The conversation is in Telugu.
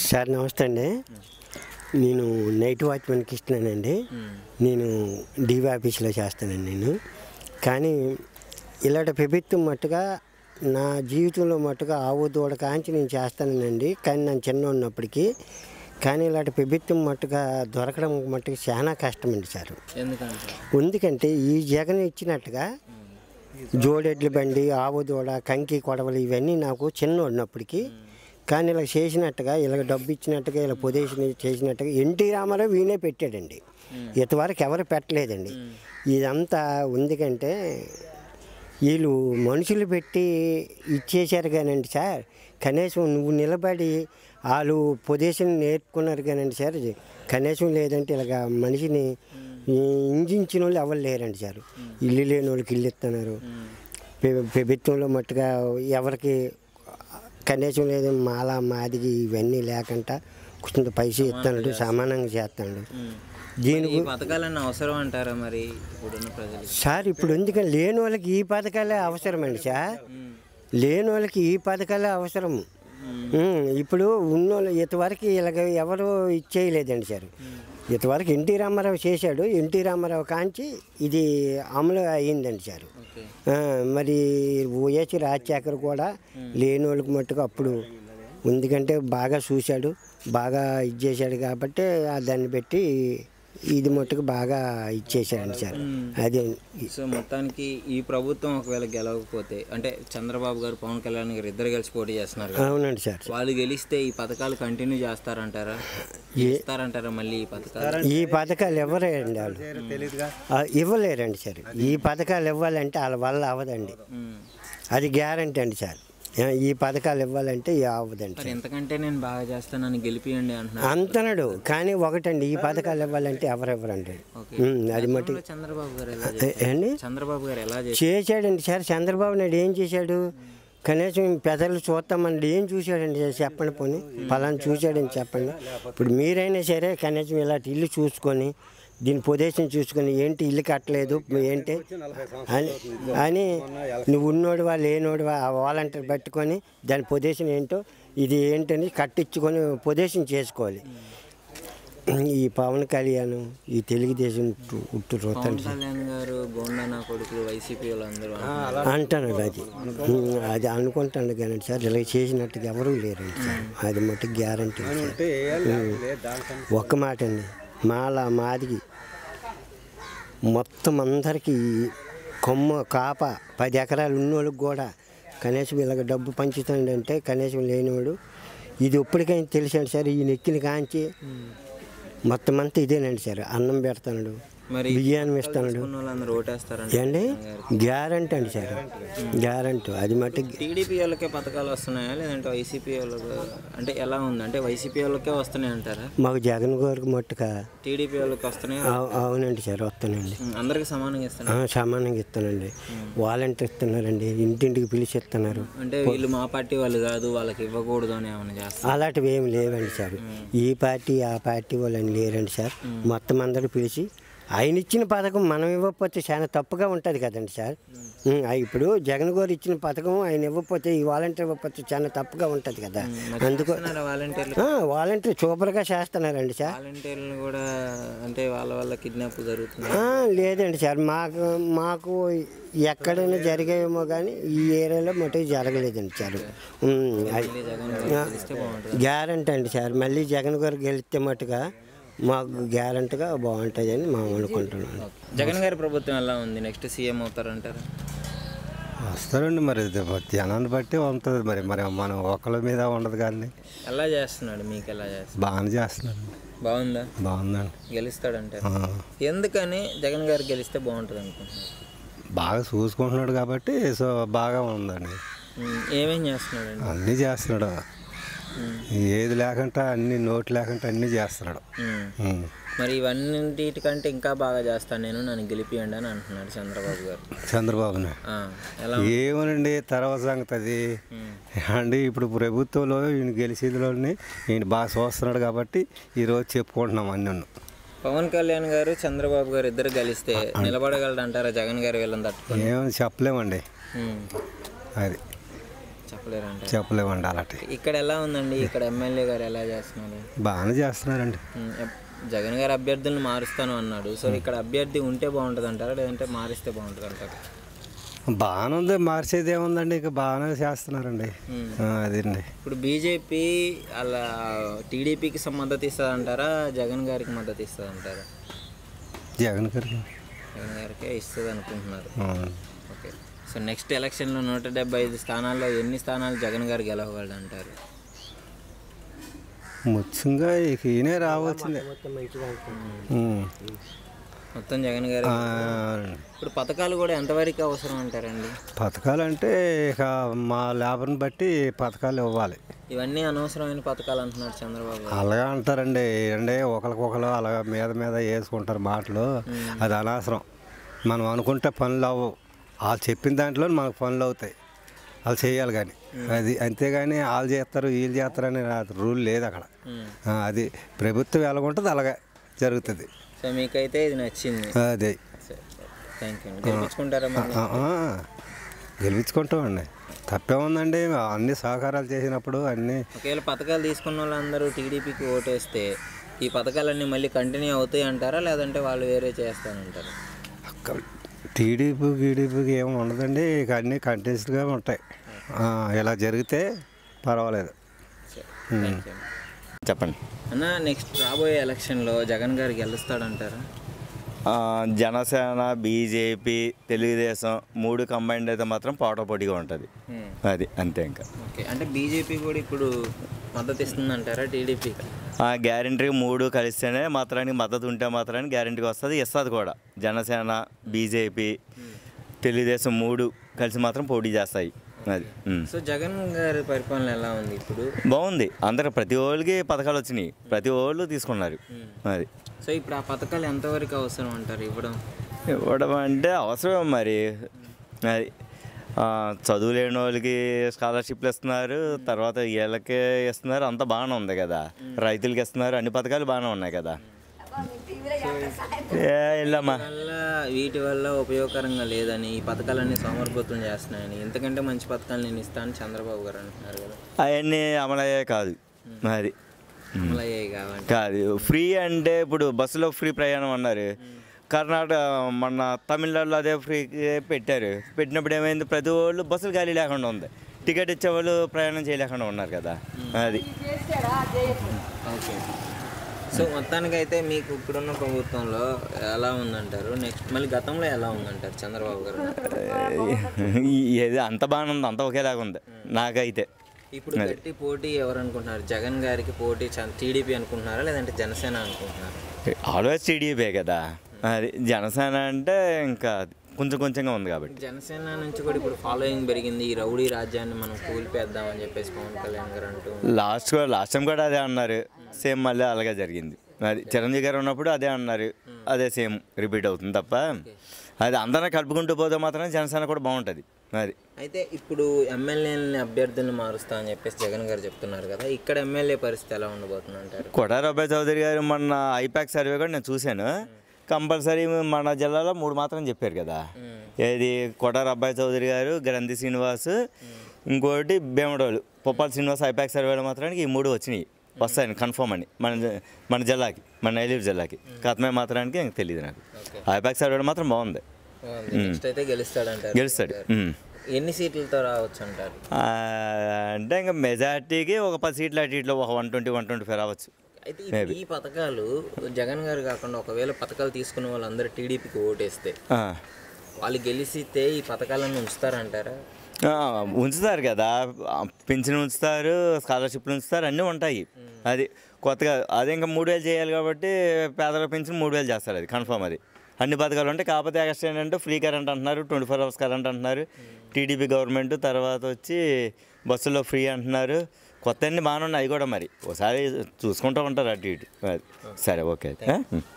సార్ నమస్తే అండి నేను నైట్ వాచ్మెన్కి ఇస్తున్నానండి నేను డీవీ ఆఫీస్లో చేస్తానండి నేను కానీ ఇలాంటి ప్రభుత్వం మట్టుగా నా జీవితంలో మట్టుగా ఆవు దూడ కాంచి నేను చేస్తానండి కానీ నేను చిన్న ఉన్నప్పటికీ కానీ ఇలాంటి ప్రభుత్వం మట్టుగా దొరకడం మట్టుగా చాలా కష్టమండి సార్ ఎందుకంటే ఎందుకంటే ఈ జగన్ ఇచ్చినట్టుగా జోడెడ్ల బండి ఆవు దూడ కంకి కొడవలు ఇవన్నీ నాకు చిన్న ఉన్నప్పటికీ కానీ ఇలా చేసినట్టుగా ఇలా డబ్బు ఇచ్చినట్టుగా ఇలా పొదేషన్ చేసినట్టుగా ఎన్టీ రామారావు వీనే పెట్టాడండి ఇంతవరకు ఎవరు పెట్టలేదండి ఇదంతా ఎందుకంటే వీళ్ళు మనుషులు పెట్టి ఇచ్చేశారు కానండి సార్ కనీసం నువ్వు నిలబడి వాళ్ళు పొజిషన్ నేర్చుకున్నారు కానండి సార్ ఇది కనీసం లేదంటే ఇలాగ మనిషిని ఈ ఇంజించిన వాళ్ళు ఎవరు లేరండి సార్ ఇల్లు లేని వాళ్ళకి ఇల్లు ఇస్తున్నారు పె- ప్రభుత్వంలో మట్టుగా ఎవరికి కనీసం లేదు మాల మాదిగి ఇవన్నీ లేకుండా కొంచెం పైసా ఇస్తున్నాడు సమానంగా చేస్తున్నాడు దీని ఈ పథకాలన్నీ అవసరం అంటారా మరి ఇప్పుడున్న ప్రజలకి సార్ ఇప్పుడు ఎందుకని లేని వాళ్ళకి ఈ పథకాలే అవసరమండి సార్ లేని వాళ్ళకి ఈ పథకాలే అవసరం ఉమ్, ఇప్పుడు ఉన్నోళ్ళు ఇంతవరకు ఇలాగ ఎవరు ఇచ్చేయలేదండి సార్ ఇంతవరకు ఎన్టీ రామారావు చేశాడు ఎన్టీ రామారావు కాంచి ఇది అమలు అయ్యిందండి సార్ ఓకే ఆ, మరి వైఎస్ రాజశేఖర్ కూడా లేని వాళ్ళకి మట్టుకు అప్పుడు ఎందుకంటే బాగా చూశాడు బాగా ఇది చేశాడు కాబట్టి ఆ దాన్ని పెట్టి ఇది మట్టుకు బాగా ఇచ్చేసాడండి సార్ అదే సో మొత్తానికి ఈ ప్రభుత్వం ఒకవేళ గెలవకపోతే అంటే చంద్రబాబు గారు పవన్ కళ్యాణ్ గారు ఇద్దరు కలిసి పోటీ చేస్తున్నారు కదా. అవునండి సార్ వాళ్ళు గెలిస్తే ఈ పథకాలు కంటిన్యూ చేస్తారంటారా ఇస్తారంటారా మళ్ళీ ఈ పథకాలు ఈ పథకాలు ఇవ్వలేరండి వాళ్ళు ఆ, ఇవ్వలేరండి సార్ ఈ పథకాలు ఇవ్వాలంటే వాళ్ళ వల్ల అవ్వదండి ఉమ్. అది గ్యారంటీ అండి సార్ ఆ, ఈ పథకాలు ఇవ్వాలంటే ఇవి అవ్వదండి మరి ఎంతకంటే నేను బాగా చేస్తానని గెలిపియండి అంటున్నారు అంతనడు కానీ ఒకటండి ఈ పథకాలు ఇవ్వాలంటే ఎవరెవరండి ఓకే ఉమ్, అది మట్టి గతంలో చంద్రబాబు గారు ఎలా ఏ- చేశారు ఏండి చంద్రబాబు గారు ఎలా చేశారు చేశాడండి సార్ చంద్రబాబు నాయుడు ఏం చేశాడు కనీసం పెద్దలు చూస్తామండి ఏం చూశాడండి చెప్పండి పోనీ పలానా చూశాడని చెప్పండి ఇప్పుడు మీరైనా సరే కనీసం ఇలాంటి ఇల్లు చూసుకొని దీని పొదేశం చూసుకొని ఏంటి ఇల్లు కట్టలేదు ఏంటి అని అని నువ్వు ఉన్నోడువా లేనోడువా ఆ వాలంటీర్ పట్టుకొని దాని పొదేశం ఏంటో ఇది ఏంటని కట్టించుకొని పొదేశం చేసుకోవాలి ఈ పవన్ కళ్యాణ్ ఈ తెలుగుదేశం ఉట్టు ఉట్టు పవన్ రోతండి కళ్యాణ్ గారు గోండా నా కొడుకులు వైసీపీ వాళ్ళందరూ అంటాను అది ఉమ్, అది అనుకుంటాను కానీ సార్ ఇలా చేసినట్టుగా ఎవరూ లేరండి సార్ అది మట్టుకు గ్యారంటీ సార్ ఉమ్. ఒక్క మాట అండి మాల మాదిగి మొత్తం అందరికీ కొమ్మ కాప పది ఎకరాలు ఉన్నోళ్ళకి కూడా కనీసం ఇలాగ డబ్బు పంచుతాడంటే కనీసం లేనివాడు ఇది ఎప్పటికైనా తెలిసాడు సార్ ఈ నెక్కిన కాంచి మొత్తం అంతా ఇదేనండి సార్ అన్నం పెడతాడు మరి బియ్యాన్ని ఇస్తాడు ఉన్న వాళ్ళందరూ ఓటేస్తారంట ఏండి గ్యారంటీ అండి సార్ గ్యారంటీ అది మట్టుకు టీడీపీ వాళ్ళకే పథకాలు వస్తున్నాయా లేదంటే వైసీపీ వాళ్ళకు అంటే ఎలా ఉంది అంటే వైసీపీ వాళ్ళకే వస్తున్నాయి అంటారా మాకు జగన్ గారికి మట్టుగా టీడీపీ వాళ్ళకి వస్తున్నాయి అవు- అవునండి సార్ వస్తానండి అందరికి సమానంగా ఇస్తున్నారు ఆ, సమానంగా ఇస్తానండి వాలంటీర్ ఇస్తున్నారండి ఇంటింటికి పిలిచి ఇస్తున్నారు అంటే వీళ్ళు మా పార్టీ వాళ్ళు కాదు వాళ్ళకి ఇవ్వకూడదు అని ఏమైనా చేస్తారు అలాంటివి ఏమి లేవండి సార్ ఈ పార్టీ ఆ పార్టీ వాళ్ళని లేరండి సార్ మొత్తం అందరూ పిలిచి ఆయన ఇచ్చిన పథకం మనం ఇవ్వకపోతే చాలా తప్పుగా ఉంటుంది కదండి సార్ ఉం, ఆ ఇప్పుడు జగన్ గారు ఇచ్చిన పథకం ఆయన ఇవ్వకపోతే ఈ వాలంటీర్ ఇవ్వకపోతే చాలా తప్పుగా ఉంటుంది కదా అందుకు చేస్తున్నారా వాలంటీర్లు ఆ, వాలంటీర్ సూపర్గా చేస్తున్నారండి సార్ వాలంటీర్లు కూడా అంటే వాళ్ళ వల్ల కిడ్నాప్ జరుగుతుంది ఆ, లేదండి సార్ మాకు మాకు ఎక్కడైనా జరిగాయేమో కానీ ఈ ఏరియాలో మటుకు జరగలేదండి సార్ ఉమ్, అది జగన్ గారు గెలిస్తే బాగుంటుంది గ్యారంటీ అండి సార్ మళ్ళీ జగన్ గారు గెలిస్తే మట్టుగా మాకు గ్యారంటీగా బాగుంటుందని మేము అనుకుంటున్నాను జగన్ గారి ప్రభుత్వం ఎలా ఉంది నెక్స్ట్ సీఎం అవుతారంటారు వస్తారండి మరి ఇది జనాన్ని బట్టి ఉంటుంది మరి మరి మనం ఒకళ్ళ మీద ఉండదు కానీ ఎలా చేస్తున్నాడు మీకు ఎలా చేస్తున్నాడు బాగానే చేస్తున్నాడు బాగుందా బాగుందండి గెలుస్తాడంటే ఆ, ఎందుకని జగన్ గారు గెలిస్తే బాగుంటుంది అనుకుంటున్నారు బాగా చూసుకుంటున్నాడు కాబట్టి సో బాగా ఉందండి ఉమ్, ఏమేం చేస్తున్నాడండి అన్నీ చేస్తున్నాడు ఉమ్, ఏది లేకుండా అన్ని నోటు లేకుండా అన్నీ చేస్తున్నాడు ఉమ్. ఉం. మరి ఇవన్నింటికంటే ఇంకా బాగా చేస్తాను నేను నన్ను గెలిపియండి అని అంటున్నాడు చంద్రబాబు గారు చంద్రబాబు నాయుడు ఆ, ఎలా ఏమోనండి తర్వాత సంగతి అది ఉమ్, అండి ఇప్పుడు ప్రభుత్వంలో ఈయన గెలిచేదిలోని ఈయన బాగా చూస్తున్నాడు కాబట్టి ఈరోజు చెప్పుకుంటున్నాం అన్నీ పవన్ కళ్యాణ్ గారు చంద్రబాబు గారు ఇద్దరు కలిస్తే నిలబడగలడు అంటారా జగన్ గారు వీళ్ళని తట్టుకొని ఏమని చెప్పలేమండి ఉమ్. అది చెప్పలేరంట చెప్పలేమండి అలాంటి ఇక్కడ ఎలా ఉందండి ఇక్కడ ఎమ్మెల్యే గారు ఎలా చేస్తున్నారు బాగానే చేస్తున్నారండి ఉమ్, ఎప్- జగన్ గారు అభ్యర్థులను మారుస్తాను అన్నాడు సో ఇక్కడ అభ్యర్థి ఉంటే బాగుంటుంది అంటారా లేదంటే మారిస్తే బాగుంటుంది అంటారా బాగానే ఉంది మార్చేది ఏముందండి ఇక బాగానే చేస్తున్నారండి ఉమ్. ఆ, అదండి ఇప్పుడు బీజేపీ అలా టీడీపీకి మద్దతు ఇస్తుంది అంటారా జగన్ గారికి మద్దతు ఇస్తుంది అంటారా జగన్ గారికి జగన్ గారికే ఇస్తుంది అనుకుంటున్నారు ఆ. ఓకే సో నెక్స్ట్ ఎలక్షన్లో నూట డెబ్బై ఐదు స్థానాల్లో ఎన్ని స్థానాలు జగన్ గారు గెలవగలడు అంటారు ముఖ్యంగా ఇక ఈయనే రావాల్సిందే మొత్తం మంచిగా అనుకుంటున్నాను ఉమ్. మొత్తం జగన్ గారు ఆ, ఇప్పుడు పథకాలు కూడా ఎంతవరకు అవసరం అంటారండి పథకాలు అంటే ఇక మా లేబర్ని బట్టి పథకాలు ఇవ్వాలి ఇవన్నీ అనవసరమైన పథకాలు అంటున్నారు చంద్రబాబు గారు అలాగా అంటారండి అంటే ఒకరికొకరు అలాగా మీద మీద వేసుకుంటారు మాటలు అది అనవసరం మనం అనుకుంటే పనులు అవ్వవు వాళ్ళు చెప్పిన దాంట్లో మనకు పనులు అవుతాయి వాళ్ళు చేయాలి కానీ అది అంతేగాని వాళ్ళు చేస్తారు వీళ్ళు చేస్తారు అనే రూల్ లేదు అక్కడ ఉమ్. ఆ, అది ప్రభుత్వం ఎలాగుంటుంది అలాగే జరుగుతుంది సో మీకైతే ఇది నచ్చింది అదే థ్యాంక్ యూ గెలిపించుకుంటారా మరి ఆ, ఆ, గెలిపించుకుంటామండి తప్పేముందండి అన్ని సహకారాలు చేసినప్పుడు అన్నీ ఒకవేళ పథకాలు తీసుకున్న వాళ్ళందరూ టీడీపీకి ఓటేస్తే ఈ పథకాలన్నీ మళ్ళీ కంటిన్యూ అవుతాయి అంటారా లేదంటే వాళ్ళు వేరే చేస్తానంటారా టీడీపీ గీడీపీకి ఏమి ఉండదండి ఇక అన్నీ కంటెస్ట్గా ఉంటాయి ఆ, ఇలా జరిగితే పర్వాలేదు థ్యాంక్ యూ చెప్పండి అన్న నెక్స్ట్ రాబోయే ఎలక్షన్లో జగన్ గారు గెలుస్తాడంటారా ఆ, జనసేన బీజేపీ తెలుగుదేశం మూడు కంబైండ్ అయితే మాత్రం పోటాపోటీగా ఉంటుంది Hmm. అది అంతే ఇంకా ఓకే అంటే బీజేపీ కూడా ఇప్పుడు మద్దతు ఇస్తుందంటారా టీడీపీకి ఆ గ్యారంటీ మూడు కలిస్తేనే మాత్రానికి మద్దతు ఉంటే మాత్రానికి గ్యారంటీగా వస్తుంది ఇస్తుంది కూడా జనసేన బీజేపీ తెలుగుదేశం మూడు కలిసి మాత్రం పోటీ చేస్తాయి అది ఉమ్. సో జగన్ గారి పరిపాలన ఎలా ఉంది ఇప్పుడు బాగుంది అందరు ప్రతి ఒళ్ళకి పథకాలు వచ్చినాయి ప్రతి ఒళ్ళు తీసుకున్నారు అది సో ఇప్పుడు ఆ పథకాలు ఎంతవరకు అవసరం అంటారు ఇవ్వడం ఇవ్వడం అంటే అవసరం మరి అది ఆ, చదువు లేని వాళ్ళకి స్కాలర్షిప్లు ఇస్తున్నారు తర్వాత వీళ్ళకి ఇస్తున్నారు అంతా బాగానే ఉంది కదా రైతులకి ఇస్తున్నారు అన్ని పథకాలు బాగానే ఉన్నాయి కదా ఏ ఇల్లమ్మా వల్ల వీటి వల్ల ఉపయోగకరంగా లేదని ఈ పథకాలన్నీ సోమరిపోతం చేస్తున్నాయని ఇంతకంటే మంచి పథకాలు నేను ఇస్తాను చంద్రబాబు గారు అంటున్నారు కదా అవన్నీ అమలయ్యే కాదు అది అమలు అయ్యాయి కావండి కాదు ఫ్రీ అంటే ఇప్పుడు బస్సులో ఫ్రీ ప్రయాణం అన్నారు కర్ణాటక మన తమిళనాడులో అదే ఫ్రీ పెట్టారు పెట్టినప్పుడు ఏమైంది ప్రతి వాళ్ళు బస్సులు ఖాళీ లేకుండా ఉంది టికెట్ ఇచ్చేవాళ్ళు ప్రయాణం చేయలేకుండా ఉన్నారు కదా అది ఓకే సో మొత్తానికైతే మీకు ఇప్పుడున్న ప్రభుత్వంలో ఎలా ఉందంటారు నెక్స్ట్ మళ్ళీ గతంలో ఎలా ఉందంటారు చంద్రబాబు గారు ఏది అంత బాగానే ఉంది అంత ఒకేలాగా ఉంది నాకైతే ఇప్పుడు గట్టి పోటీ ఎవరు అనుకుంటున్నారు జగన్ గారికి పోటీ టీడీపీ అనుకుంటున్నారా లేదంటే జనసేన అనుకుంటున్నారా ఆల్వేస్ టీడీపీ కదా అది జనసేన అంటే ఇంకా కొంచెం కొంచెంగా ఉంది కాబట్టి జనసేన నుంచి కూడా ఇప్పుడు ఫాలోయింగ్ పెరిగింది ఈ రౌడీ రాజ్యాన్ని మనం కూలిపేద్దామని చెప్పేసి పవన్ కళ్యాణ్ గారు అంటూ లాస్ట్ కూడా లాస్ట్ టైం కూడా అదే అన్నారు సేమ్ మళ్ళీ అలాగే జరిగింది అది చిరంజీవి గారు ఉన్నప్పుడు అదే అన్నారు అదే సేమ్ రిపీట్ అవుతుంది తప్ప అది అందరం కలుపుకుంటూ పోతే మాత్రం జనసేన కూడా బాగుంటుంది అది అయితే ఇప్పుడు ఎమ్మెల్యేలని అభ్యర్థులను మారుస్తా అని చెప్పేసి జగన్ గారు చెప్తున్నారు కదా ఇక్కడ ఎమ్మెల్యే పరిస్థితి ఎలా ఉండబోతుంది అంటారు కొడారి అబ్బాయి చౌదరి గారు మొన్న ఐపాక్ సర్వే కూడా నేను చూశాను కంపల్సరీ మన జిల్లాలో మూడు మాత్రం చెప్పారు కదా ఏది కొడారి అబ్బాయి చౌదరి గారు గ్రంథి శ్రీనివాస్ ఇంకోటి భీమడోలు పొప్పాల శ్రీనివాస్ ఐపాక్ సర్వేలో మాత్రానికి ఈ మూడు వచ్చినాయి వస్తాయని కన్ఫర్మ్ అని మన జ- మన జిల్లాకి మన నెల్లూరు జిల్లాకి కథమే మాత్రానికి నాకు తెలియదు నాకు ఐపాక్ సర్వేలో మాత్రం బాగుంది నెక్స్ట్ అయితే గెలుస్తాడంటారు గెలుస్తాడు ఉమ్. ఎన్ని సీట్లతో రావచ్చు అంటారు ఆ, అంటే ఇంకా మెజార్టీకి ఒక పది సీట్లు అటు ఇట్లో ఒక one twenty one twenty five రావచ్చు అయితే ఇప్పుడు ఈ పథకాలు జగన్ గారు కాకుండా ఒకవేళ పథకాలు తీసుకున్న వాళ్ళందరూ టీడీపీకి ఓటేస్తే ఆ. వాళ్ళు గెలిచితే ఈ పథకాలను ఉంచుతారంటారా ఆ, ఉంచుతారు కదా ఆ, పింఛన్ ఉంచుతారు స్కాలర్షిప్లు ఉంచుతారు అన్నీ ఉంటాయి అది కొత్తగా అదే ఇంకా మూడు వేలు చేయాలి కాబట్టి పేదల పింఛన్ మూడు వేలు చేస్తారు అది కన్ఫర్మ్ అది అన్ని పథకాలు ఉంటాయి కాకపోతే ఎక్స్ట్రా ఏంటంటే ఫ్రీ కరెంట్ అంటున్నారు ట్వంటీ ఫోర్ అవర్స్ కరెంట్ అంటున్నారు టీడీపీ గవర్నమెంట్ తర్వాత వచ్చి బస్సులో ఫ్రీ అంటున్నారు కొత్త అన్ని బాగానే ఉన్నాయి అవి కూడా మరి ఒకసారి చూసుకుంటూ ఉంటారు అటు ఇటు అది సరే ఓకే అయితే. ఆ?